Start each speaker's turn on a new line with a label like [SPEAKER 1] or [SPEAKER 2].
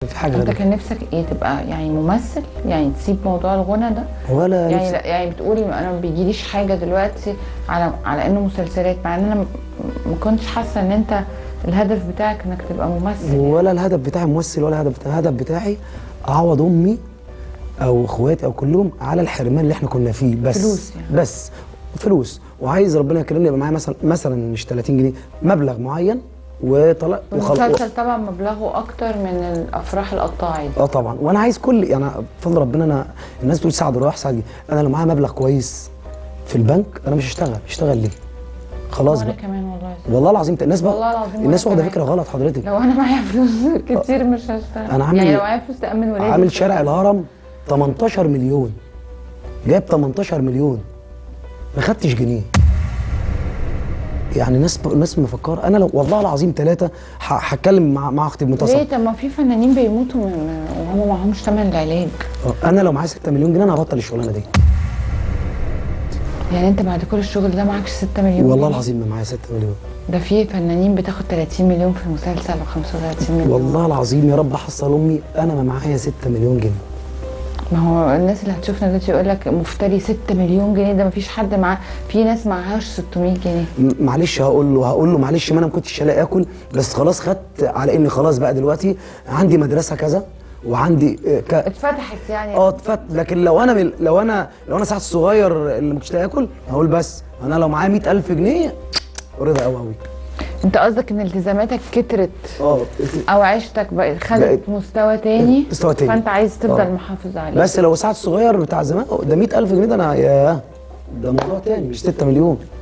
[SPEAKER 1] في حاجه
[SPEAKER 2] انت
[SPEAKER 1] غريبه
[SPEAKER 2] كان نفسك ايه تبقى يعني ممثل يعني تسيب موضوع الغنى ده
[SPEAKER 1] ولا
[SPEAKER 2] يعني
[SPEAKER 1] نفسي-
[SPEAKER 2] لا يعني بتقولي انا ما بيجيليش حاجه دلوقتي على على انه مسلسلات مع ان انا م- ما كنتش حاسه ان انت الهدف بتاعك انك تبقى ممثل يعني.
[SPEAKER 1] ولا الهدف بتاعي ممثل ولا الهدف بتاعي الهدف بتاعي اعوض امي او اخواتي او كلهم على الحرمان اللي احنا كنا فيه بس
[SPEAKER 2] فلوس يعني.
[SPEAKER 1] بس فلوس وعايز ربنا يكرمني يبقى معايا مثلا مثلا مش 30 جنيه مبلغ معين وطلع
[SPEAKER 2] والمسلسل طبعا مبلغه اكتر من الافراح القطاعي دي
[SPEAKER 1] اه طبعا وانا عايز كل يعني بفضل ربنا انا الناس بتقول سعد راح سعد جه. انا لو معايا مبلغ كويس في البنك انا مش هشتغل اشتغل ليه خلاص
[SPEAKER 2] وانا
[SPEAKER 1] بقى
[SPEAKER 2] كمان والله
[SPEAKER 1] والله العظيم الناس بقى
[SPEAKER 2] والله العظيم
[SPEAKER 1] الناس
[SPEAKER 2] وأنا
[SPEAKER 1] واخده
[SPEAKER 2] كمان.
[SPEAKER 1] فكره غلط حضرتك
[SPEAKER 2] لو انا معايا فلوس كتير مش هشتغل
[SPEAKER 1] أنا عامل-
[SPEAKER 2] يعني لو معايا فلوس تامن ولادي
[SPEAKER 1] عامل
[SPEAKER 2] مش
[SPEAKER 1] شارع
[SPEAKER 2] هشتغل.
[SPEAKER 1] الهرم 18 مليون جايب 18 مليون ما خدتش جنيه يعني ناس ناس مفكره انا لو والله العظيم ثلاثه هتكلم مع مع اختي
[SPEAKER 2] ليه
[SPEAKER 1] بمنتصف
[SPEAKER 2] طب ما في فنانين بيموتوا من وهم معهمش ثمن العلاج
[SPEAKER 1] انا لو معايا 6 مليون جنيه انا هبطل الشغلانه دي
[SPEAKER 2] يعني انت بعد كل الشغل ده معكش 6 مليون
[SPEAKER 1] والله
[SPEAKER 2] جنيه؟
[SPEAKER 1] العظيم ما معايا 6 مليون
[SPEAKER 2] ده في فنانين بتاخد 30 مليون في المسلسل و35 مليون
[SPEAKER 1] والله العظيم يا رب احصل امي انا ما معايا 6 مليون جنيه
[SPEAKER 2] ما هو الناس اللي هتشوفنا دلوقتي يقول لك مفتري 6 مليون جنيه ده ما فيش حد معاه في ناس معهاش 600 جنيه
[SPEAKER 1] م- معلش هقول له هقول له معلش ما انا ما كنتش لاقي اكل بس خلاص خدت على اني خلاص بقى دلوقتي عندي مدرسه كذا وعندي آه، ك...
[SPEAKER 2] اتفتحت يعني
[SPEAKER 1] اه اتفت لكن لو انا بال... لو انا لو انا ساعه الصغير اللي ما كنتش لاقي اكل هقول بس انا لو معايا 100000 جنيه رضا قوي قوي
[SPEAKER 2] انت قصدك ان التزاماتك كترت
[SPEAKER 1] اه
[SPEAKER 2] او عيشتك بقت خدت
[SPEAKER 1] بقت-
[SPEAKER 2] مستوى تاني
[SPEAKER 1] مستوى تاني.
[SPEAKER 2] فانت عايز تفضل
[SPEAKER 1] اه.
[SPEAKER 2] محافظ عليه
[SPEAKER 1] بس لو ساعه الصغير بتاع زمان ده 100000 جنيه ده انا يا ده موضوع تاني مش 6 مليون